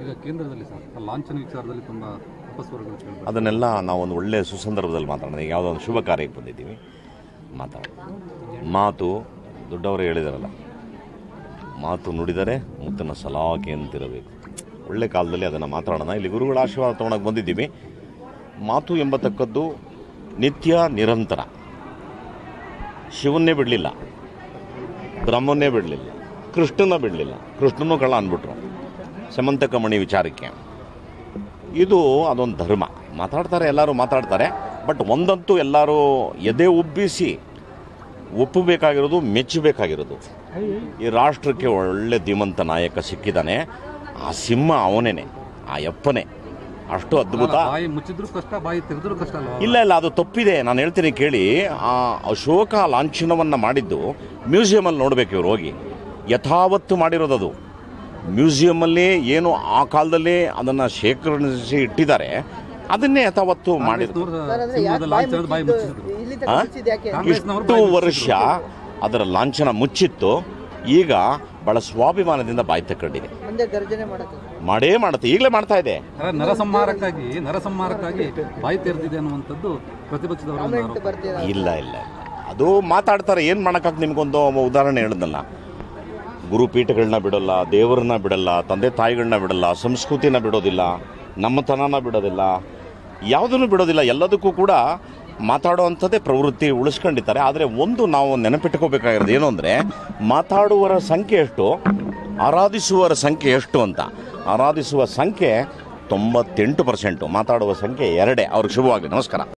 ಈಗ ಕೇಂದ್ರದಲ್ಲಿ ಸರ್ ಲಾಂಛನ ವಿಚಾರದಲ್ಲಿ ತುಂಬ ಅಪಸ್ವರಗಳು ಕೇಳಿಬರ್ತದೆ ಅದನ್ನೆಲ್ಲ ನಾವು ಒಂದು ಒಳ್ಳೆಯ ಸುಸಂದರ್ಭದಲ್ಲಿ ಮಾತಾಡೋಣ ಈಗ ಯಾವುದೋ ಒಂದು ಶುಭ ಕಾರ್ಯಕ್ಕೆ ಬಂದಿದ್ದೀವಿ ಮಾತಾಡೋಣ ಮಾತು ದೊಡ್ಡವರು ಹೇಳಿದಾರಲ್ಲ ಮಾತು ನುಡಿದರೆ ಮುತ್ತನ ಸಲಾಕೆ ಅಂತಿರಬೇಕು ಒಳ್ಳೆ ಕಾಲದಲ್ಲಿ ಅದನ್ನು ಮಾತಾಡೋಣ ಇಲ್ಲಿ ಗುರುಗಳ ಆಶೀರ್ವಾದ ತೊಗೊಳಕ್ಕೆ ಬಂದಿದ್ದೀವಿ ಮಾತು ಎಂಬತಕ್ಕದ್ದು ನಿತ್ಯ ನಿರಂತರ ಶಿವನ್ನೇ ಬಿಡಲಿಲ್ಲ ಬ್ರಹ್ಮನ್ನೇ ಬಿಡಲಿಲ್ಲ ಕೃಷ್ಣನ ಬಿಡಲಿಲ್ಲ ಕೃಷ್ಣನೂ ಕಳ್ಳ ಅಂದ್ಬಿಟ್ರು ಸಮಂತಕ ಮಣಿ ವಿಚಾರಕ್ಕೆ ಇದು ಅದೊಂದು ಧರ್ಮ ಮಾತಾಡ್ತಾರೆ ಎಲ್ಲರೂ ಮಾತಾಡ್ತಾರೆ ಬಟ್ ಒಂದಂತೂ ಎಲ್ಲರೂ ಎದೆ ಉಬ್ಬಿಸಿ ಒಪ್ಪಬೇಕಾಗಿರೋದು ಮೆಚ್ಚಬೇಕಾಗಿರೋದು ಈ ರಾಷ್ಟ್ರಕ್ಕೆ ಒಳ್ಳೆ ಧೀಮಂತ ನಾಯಕ ಸಿಕ್ಕಿದ್ದಾನೆ ಆ ಸಿಂಹ ಅವನೇನೆ ಆ ಯಪ್ಪನೇ ಅಷ್ಟು ಅದ್ಭುತ ಬಾಯಿ ಮುಚ್ಚಿದ್ರು ಕಷ್ಟ ಬಾಯಿ ತೆರೆದ್ರು ಕಷ್ಟ ಅಲ್ವಾ ಇಲ್ಲ ಇಲ್ಲ ಅದು ತಪ್ಪಿದೆ ನಾನು ಹೇಳ್ತೀನಿ ಕೇಳಿ ಆ ಅಶೋಕ ಲಾಂಛನವನ್ನು ಮಾಡಿದ್ದು ಮ್ಯೂಸಿಯಮಲ್ಲಿ ನೋಡಬೇಕು ಇವ್ರು ಹೋಗಿ ಯಥಾವತ್ತು ಮಾಡಿರೋದದು ಮ್ಯೂಸಿಯಮಲ್ಲಿ ಏನು ಆ ಕಾಲದಲ್ಲಿ ಅದನ್ನು ಶೇಖರಿಸಿ ಇಟ್ಟಿದ್ದಾರೆ ಅದನ್ನೇ ಯಥಾವತ್ತು ಮಾಡಿದ್ರು ಕಾಂಗ್ರೆಸ್ನವ್ರು ಸಿಂಹದ ಲಾಂಛನದ ಬಾಯಿ ಮುಚ್ಚಿದ್ರು ಇಲ್ಲಿ ಆ? ಮುಚ್ಚಿದ್ದು ಯಾಕೆ ಕಾಂಗ್ರೆಸ್ನವರು ಇಷ್ಟು ವರ್ಷ ಅದರ ಲಾಂಛನ ಮುಚ್ಚಿತ್ತು ಈಗ ಬಹಳ ಸ್ವಾಭಿಮಾನದಿಂದ ಬಾಯಿ ತಕ್ಕೊಂಡಿದೆ ಮುಂದೆ ಗರ್ಜನೆ ಮಾಡುತ್ತೆ ಮಾಡೇ ಮಾಡುತ್ತೆ ಈಗಲೇ ಮಾಡ್ತಾ ಇದೆ ಅಲ್ಲ, ನರಸಂಹಾರಕ್ಕಾಗಿ ನರಸಂಹಾರಕ್ಕಾಗಿ ಬಾಯಿ ತೆರೆದಿದೆ ಅನ್ನುವಂಥದ್ದು ಪ್ರತಿಪಕ್ಷದವರ ಒಂದು ಕಾಮೆಂಟ್ ಆರೋಪ ಬರ್ತೀರಾ ಇಲ್ಲ ಇಲ್ಲ ಅದು ಮಾತಾಡ್ತಾರೆ ಏನು ಮಾಡೋಕ್ಕಾಗ ನಿಮ್ಗೊಂದು ಉದಾಹರಣೆ ಹೇಳಿದ್ನಲ್ಲ ಗುರುಪೀಠಗಳನ್ನ ಬಿಡಲ್ಲ ದೇವರನ್ನ ಬಿಡಲ್ಲ ತಂದೆ ತಾಯಿಗಳನ್ನ ಬಿಡಲ್ಲ ಸಂಸ್ಕೃತಿನ ಬಿಡೋದಿಲ್ಲ ನಮ್ಮತನನ ಬಿಡೋದಿಲ್ಲ ಯಾವುದನ್ನು ಬಿಡೋದಿಲ್ಲ ಎಲ್ಲದಕ್ಕೂ ಕೂಡ ಮಾತಾಡೋ ಅಂಥದ್ದೇ ಪ್ರವೃತ್ತಿ ಉಳಿಸ್ಕೊಂಡಿದ್ದಾರೆ ಆದರೆ ಒಂದು ನಾವು ನೆನಪಿಟ್ಕೋಬೇಕಾಗಿರೋದು ಏನು ಅಂದರೆ ಮಾತಾಡುವವರ ಸಂಖ್ಯೆ ಎಷ್ಟು ಆರಾಧಿಸುವವರ ಸಂಖ್ಯೆ ಎಷ್ಟು ಅಂತ ಆರಾಧಿಸುವ ಸಂಖ್ಯೆ ತೊಂಬತ್ತೆಂಟು ಪರ್ಸೆಂಟು ಮಾತಾಡುವ ಸಂಖ್ಯೆ ಎರಡೇ ಅವ್ರಿಗೆ ಶುಭವಾಗಲಿ ನಮಸ್ಕಾರ